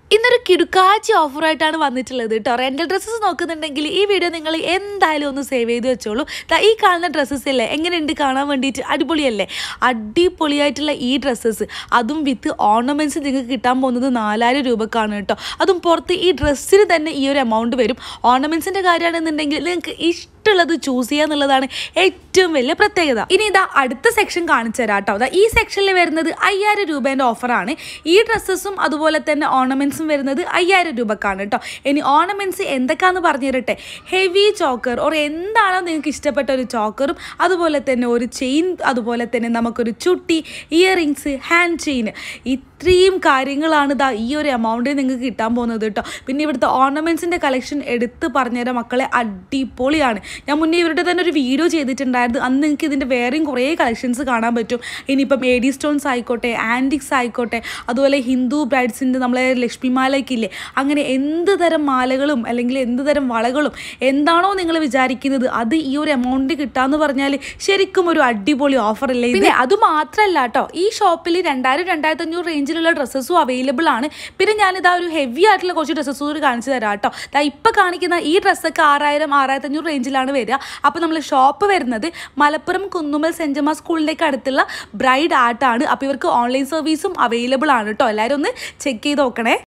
ഇന്നൊരു കിടുക്കാച്ചി ഓഫറായിട്ടാണ് വന്നിട്ടുള്ളത് കേട്ടോ റെൻ്റൽ ഡ്രസ്സസ് നോക്കുന്നുണ്ടെങ്കിൽ ഈ വീഡിയോ നിങ്ങൾ എന്തായാലും ഒന്ന് സേവ് ചെയ്ത് വെച്ചോളൂ ദാ ഈ കാണുന്ന ഡ്രസ്സസ് അല്ലേ എങ്ങനെയുണ്ട് കാണാൻ വേണ്ടിയിട്ട് അടിപൊളിയല്ലേ അടിപൊളിയായിട്ടുള്ള ഈ ഡ്രസ്സസ് അതും വിത്ത് ഓർണമെൻറ്റ്സ് നിങ്ങൾക്ക് കിട്ടാൻ പോകുന്നത് നാലായിരം രൂപക്കാണ് കേട്ടോ അതും പുറത്ത് ഈ ഡ്രസ്സിന് തന്നെ ഈ ഒരു എമൗണ്ട് വരും ഓർണമെൻറ്റ്സിൻ്റെ കാര്യമാണെന്നുണ്ടെങ്കിൽ നിങ്ങൾക്ക് ഇഷ്ടമുള്ളത് ചൂസ് ചെയ്യുക എന്നുള്ളതാണ് ഏറ്റവും വലിയ പ്രത്യേകത ഇനി ഇതാ അടുത്ത സെക്ഷൻ കാണിച്ചു തരാം കേട്ടോ അതാ ഈ സെക്ഷനിൽ വരുന്നത് അയ്യായിരം രൂപേൻ്റെ ഓഫറാണ് ഈ ഡ്രസ്സസും അതുപോലെ തന്നെ ഓർണമെൻറ്റ്സും വരുന്നത് അയ്യായിരം രൂപക്കാണ് കേട്ടോ ഇനി ഓർണമെൻറ്റ്സ് എന്തൊക്കെയാണെന്ന് പറഞ്ഞു തരട്ടെ ഹെവി ചോക്കർ ഓർ എന്താണോ നിങ്ങൾക്ക് ഇഷ്ടപ്പെട്ട ഒരു ചോക്കറും അതുപോലെ തന്നെ ഒരു ചെയിൻ അതുപോലെ തന്നെ നമുക്കൊരു ചുട്ടി ഇയറിങ്സ് ഹാൻഡ് ചെയിൻ ഇത്രയും കാര്യങ്ങളാണ് ഇതാ ഈ ഒരു എമൗണ്ടിൽ നിങ്ങൾക്ക് കിട്ടാൻ പോകുന്നത് കേട്ടോ പിന്നെ ഇവിടുത്തെ ഓർണമെൻറ്റ്സിൻ്റെ കളക്ഷൻ എടുത്ത് പറഞ്ഞുതരാം മക്കളെ അടിപൊളിയാണ് ഞാൻ മുന്നേ ഇവരുടെ തന്നെ ഒരു വീഡിയോ ചെയ്തിട്ടുണ്ടായിരുന്നു അന്ന് നിങ്ങൾക്ക് ഇതിൻ്റെ വേറെയും കുറേ കളക്ഷൻസ് കാണാൻ പറ്റും ഇനിയിപ്പം എ ഡി സ്റ്റോൺസ് ആയിക്കോട്ടെ ആൻറ്റിക്സ് ആയിക്കോട്ടെ അതുപോലെ ഹിന്ദു ബ്രൈഡ്സിൻ്റെ നമ്മളെ ലക്ഷ്മിമാലയ്ക്കില്ലേ അങ്ങനെ എന്ത് തരം മാലകളും അല്ലെങ്കിൽ എന്ത് തരം വളകളും എന്താണോ നിങ്ങൾ വിചാരിക്കുന്നത് അത് ഈ ഒരു എമൗണ്ട് കിട്ടാന്ന് പറഞ്ഞാൽ ശരിക്കും ഒരു അടിപൊളി ഓഫർ അല്ലേ പിന്നെ അത് മാത്രമല്ല കേട്ടോ ഈ ഷോപ്പിൽ രണ്ടായിരം രണ്ടായിരത്തി അഞ്ഞൂറ് റേഞ്ചിലുള്ള ഡ്രസ്സസും അവൈലബിൾ ആണ് പിന്നെ ഞാനിതാ ഒരു ഹെവി ആയിട്ടുള്ള കുറച്ച് ഡ്രസ്സസും കൂടി കാണിച്ചു തരാം കേട്ടോ ദാ ഇപ്പം കാണിക്കുന്ന ഈ ഡ്രസ്സൊക്കെ ആറായിരം ആറായിരത്തി അഞ്ഞൂറ് റേഞ്ചിലാണ് വരിക അപ്പോൾ നമ്മൾ ഷോപ്പ് വരുന്നത് മലപ്പുറം കുന്നുമൽ സെൻറ്റ് ജമാ സ്കൂളിലേക്ക് അടുത്തുള്ള ബ്രൈഡ് ആർട്ടാണ് അപ്പോൾ ഇവർക്ക് ഓൺലൈൻ സർവീസും അവൈലബിൾ ആണ് കേട്ടോ എല്ലാവരും ഒന്ന് ചെക്ക് ചെയ്ത് നോക്കണേ